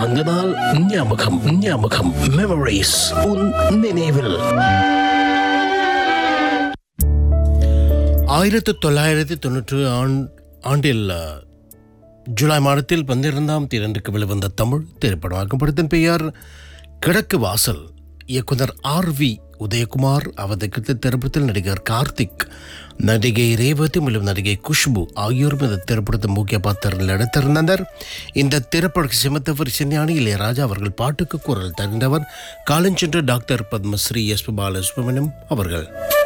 அந்த நாள் ஞாபகம் ஞாபகம் மெமரிஸ் உன் நினைவில் ஆயிரத்தி தொள்ளாயிரத்தி தொண்ணூற்று ஆண் ஆண்டில் அஹ், ஜூலை மாதத்தில் பன்னிரெண்டாம் தேதிக்கு வெளிவந்த தமிழ் திரைப்படமாகும் படத்தின் பெயர் கிழக்கு வாசல் இயக்குனர் ஆர் வி உதயகுமார் அவதற்கு திரைப்படத்தில் நடிகர் கார்த்திக் நடிகை ரேவதி மற்றும் நடிகை குஷ்பு ஆகியோரும் இந்த திரைப்படத்தின் முக்கிய பாத்திரங்கள் நடித்திருந்தனர் இந்த திரைப்படத்தை சிமத்தவர் சின்னியானி இளையராஜா அவர்கள் பாட்டுக்கு குரல் தருகின்றவர் காலஞ்சென்ற doctor Padmashri S P Balasubrahmanyam அவர்கள்